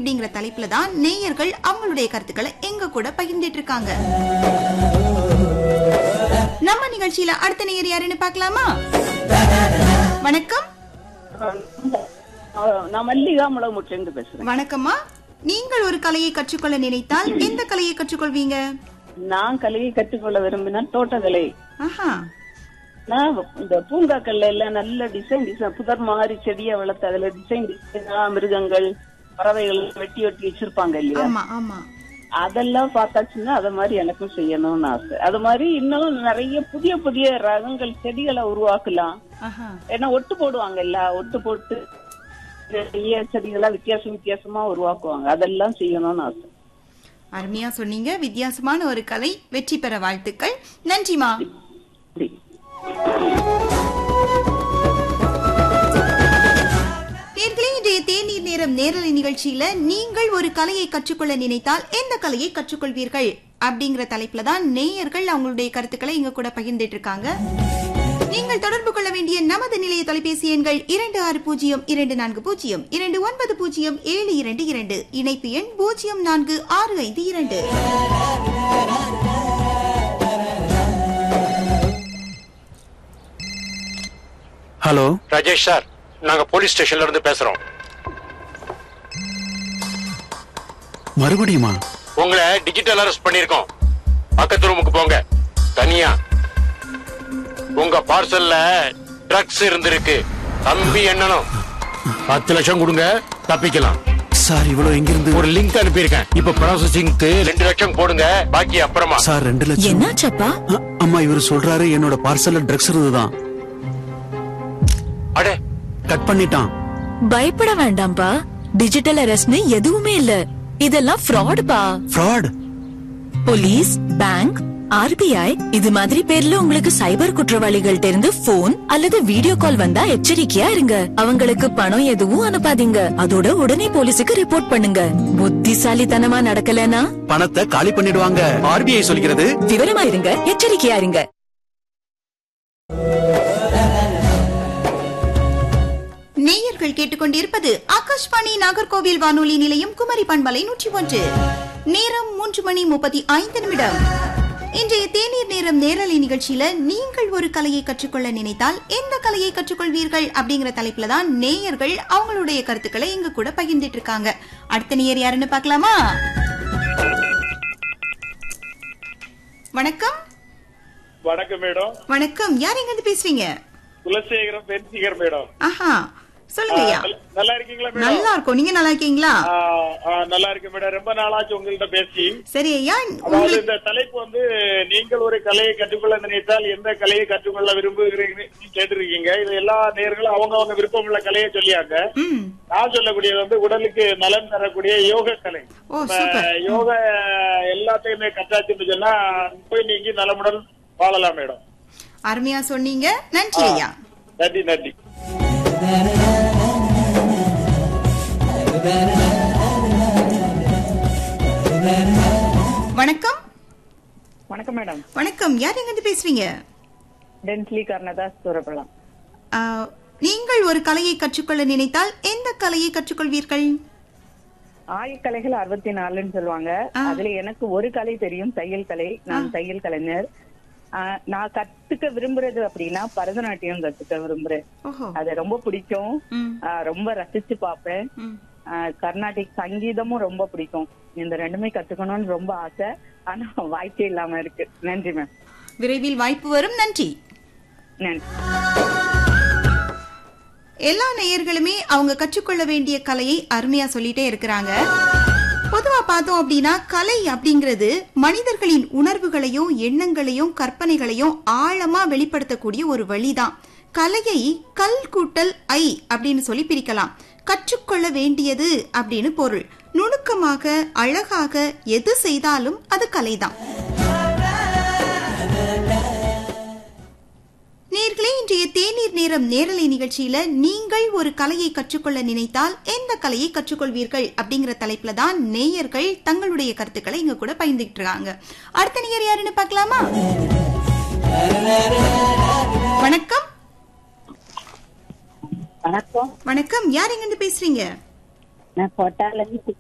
இப்படிங்கிற தலைப்புல தான் நேயர்கள் அவங்களுடைய கருத்துக்களை எங்க கூட பகிர்ந்துட்டு இருக்காங்க நம்ம நிகழ்ச்சியில அடுத்த நேயர் யாருன்னு பார்க்கலாமா வணக்கம் அஹ் நான் மல்லிகா முளமுட்டிலிருந்து பேசுறேன் வணக்கம்மா நீங்கள் ஒரு கலையை கற்றுக்கொள்ள நினைத்தால் எந்த கலையை கற்றுக்கொள்வீங்க நான் கலையை கற்றுக்கொள்ள விரும்பினால் தோட்டக்கலை ஆஹா நான் இந்த பூங்காக்கள்ல எல்லாம் நல்ல டிசைன் டிசைன் புதர் மாதிரி செடியை வளர்த்து அதுல டிசைன் டிசைனா மிருகங்கள் பறவைகள் வெட்டி வெட்டி வச்சிருப்பாங்க இல்லையா ஆமா ஆமா அதெல்லாம் பார்த்தாச்சுன்னா அத மாதிரி எனக்கும் செய்யணும்னு ஆசை அது மாதிரி இன்னும் நிறைய புதிய புதிய ரகங்கள் செடிகளை உருவாக்கலாம் ஆஹா ஏன்னா ஒட்டு போடுவாங்கல்ல ஒட்டு போட்டு நிறைய செடிகளா வித்தியாசம் வித்தியாசமா உருவாக்குவாங்க அதெல்லாம் செய்யணும்னு ஆசை அருமையா சொன்னீங்க வித்தியாசமான ஒரு கலை வெற்றி பெற வாழ்த்துக்கள் நன்றிமா அப்படி. நேர்களே இன்றைய தேநீர் நேரம் நேரலை நிகழ்ச்சியில நீங்கள் ஒரு கலையை கற்றுக்கொள்ள நினைத்தால் எந்த கலையை கற்றுக்கொள்வீர்கள் அப்படிங்கிற தலைப்புல தான் நேயர்கள் அவங்களுடைய கருத்துக்களை இங்க கூட பகிர்ந்துட்டு இருக்காங்க நீங்கள் தொடர்பு கொள்ள வேண்டிய நமது நிலைய தொலைபேசி எண்கள் இரண்டு ஆறு பூஜ்ஜியம் இரண்டு நான்கு பூஜ்ஜியம் இரண்டு ஒன்பது பூஜ்ஜியம் ஏழு இரண்டு இரண்டு இணைப்பு எண் பூஜ்ஜியம் நான்கு ஆறு ஐந்து இரண்டு ஹலோ ராஜேஷ் சார் நாங்க போலீஸ் ஸ்டேஷன்ல இருந்து பேசுறோம் மறுபடியுமா உங்களை டிஜிட்டல் அரெஸ்ட் பண்ணிருக்கோம் பக்கத்து ரூமுக்கு போங்க தனியா உங்க பார்சல்ல ட்ரக்ஸ் இருந்திருக்கு தம்பி எண்ணணும் பத்து லட்சம் கொடுங்க தப்பிக்கலாம் சார் இவ்வளவு எங்கிருந்து ஒரு லிங்க் அனுப்பியிருக்கேன் இப்ப ப்ராசஸிங்க்கு ரெண்டு லட்சம் போடுங்க பாக்கி அப்புறமா சார் ரெண்டு லட்சம் என்னாச்சப்பா அ- அம்மா இவர் சொல்றாரு என்னோட பார்சல்ல ட்ரக்ஸ் இருந்துதான் அடே கட் பண்ணிட்டான் பயப்பட வேண்டாம்ப்பா டிஜிட்டல் அரெஸ்ட்னு எதுவுமே இல்ல இதெல்லாம் ஃப்ராடுப்பா ஃப்ராட் போலீஸ் பேங்க் ஆர்பிஐ இது மாதிரி பேர்ல உங்களுக்கு சைபர் குற்றவாளிகள்ட்ட இருந்து போன் அல்லது வீடியோ கால் வந்தா எச்சரிக்கையா இருங்க அவங்களுக்கு பணம் எதுவும் அனுப்பாதீங்க அதோட உடனே போலீஸுக்கு ரிப்போர்ட் பண்ணுங்க புத்திசாலித்தனமா நடக்கலனா பணத்தை காலி பண்ணிடுவாங்க ஆர்பிஐ சொல்கிறது விவரமா இருங்க எச்சரிக்கையா இருங்க நேயர்கள் கேட்டுக்கொண்டிருப்பது ஆகாஷ்வாணி நாகர்கோவில் வானொலி நிலையம் குமரி பண்பலை நூற்றி ஒன்று நேரம் மூன்று மணி முப்பத்தி ஐந்து நிமிடம் இன்றைய தேநீர் நேரம் நேரலை நிகழ்ச்சியில நீங்கள் ஒரு கலையை கற்றுக்கொள்ள நினைத்தால் எந்த கலையை கற்றுக்கொள்வீர்கள் அப்படிங்கிற தலைப்புல தான் நேயர்கள் அவங்களுடைய கருத்துக்களை எங்க கூட பகிர்ந்துட்டு இருக்காங்க அடுத்த நேயர் யாருன்னு பார்க்கலாமா வணக்கம் வணக்கம் மேடம் வணக்கம் யார் எங்க இருந்து பேசுறீங்க குலசேகரம் பென்சிகர் மேடம் ஆஹா சொல்லுங்கய்யா நல்ல- நல்லா இருக்கீங்களா மேடம் நல்லா இருக்கும் நீங்க நல்லா இருக்கீங்களா ஆ, ஆ, நல்லா இருக்கு மேடம் ரொம்ப நாளாச்சு உங்கள்ட்ட பேசி சரி ஐயா அதாவது உங்களுக்கு இந்த தலைப்பு வந்து நீங்கள் ஒரு கலையை கற்றுக்கொள்ள நினைத்தால் எந்த கலையை கற்றுக்கொள்ள விரும்புகிறீங்க கேட்டிருக்கீங்க இது எல்லா நேர்களும் அவங்க அவங்க விருப்பம் உள்ள கலையை சொல்லியாங்க ம் நான் சொல்லக்கூடியது வந்து உடலுக்கு நலன் தரக்கூடிய யோக கலை ஓ இப்ப சூப்பர் யோக எல்லாத்தையுமே கற்றாச்சுன்னு சொன்னா போய் நீங்கி நலமுடன் வாழலாம் மேடம் அருமையா சொன்னீங்க நன்றி ஐயா நன்றி நன்றி வணக்கம் வணக்கம் மேடம் வணக்கம் யார் எங்க இருந்து பேசுறீங்க டென்ஸ்லி கர்ணதாஸ் சூரப்பள்ளம் ஆ, நீங்கள் ஒரு கலையை கற்றுக்கொள்ள நினைத்தால் எந்த கலையை கற்றுக்கொள்வீர்கள் ஆயக்கலைகள் அறுபத்தி நாலுன்னு சொல்லுவாங்க ஆ. அதுல எனக்கு ஒரு கலை தெரியும் தையல் கலை நான் தையல் கலைஞர் ஆ, நான் கத்துக்க விரும்புறது அப்படின்னா பரதநாட்டியம் கத்துக்க விரும்புறேன் ஓஹோ அது ரொம்ப பிடிக்கும் ம் ஆ, ரொம்ப ரசிச்சு பார்ப்பேன் ம் ஆ, கர்நாடிக் சங்கீதமும் ரொம்ப பிடிக்கும் இந்த ரெண்டுமே கத்துக்கணும்னு ரொம்ப ஆசை ஆனா வாய்ப்பே இல்லாம இருக்கு நன்றி மேம் விரைவில் வாய்ப்பு வரும் நன்றி நன்றி எல்லா நேயர்களுமே அவங்க கற்றுக்கொள்ள வேண்டிய கலையை அருமையா சொல்லிட்டே இருக்கிறாங்க பொதுவா பார்த்தோம் அப்படின்னா கலை அப்படிங்கிறது மனிதர்களின் உணர்வுகளையும் எண்ணங்களையும் கற்பனைகளையும் ஆழமா வெளிப்படுத்தக்கூடிய ஒரு வழிதான் கலையை கல் கூட்டல் ஐ அப்படின்னு சொல்லி பிரிக்கலாம் கற்றுக்கொள்ள வேண்டியது அப்படின்னு பொருள் நுணுக்கமாக அழகாக எது செய்தாலும் அது கலைதான் நேர்களே இன்றைய தேநீர் நேரம் நேரலை நிகழ்ச்சியில நீங்கள் ஒரு கலையை கற்றுக்கொள்ள நினைத்தால் எந்த கலையை கற்றுக்கொள்வீர்கள் அப்படிங்கிற தலைப்புல தான் நேயர்கள் தங்களுடைய கருத்துக்களை இங்க கூட பகிர்ந்துட்டு இருக்காங்க அடுத்த நேயர் யாருன்னு பார்க்கலாமா வணக்கம் வணக்கம் வணக்கம் யார் எங்க இருந்து பேசுறீங்க நான் கோட்டால இருந்து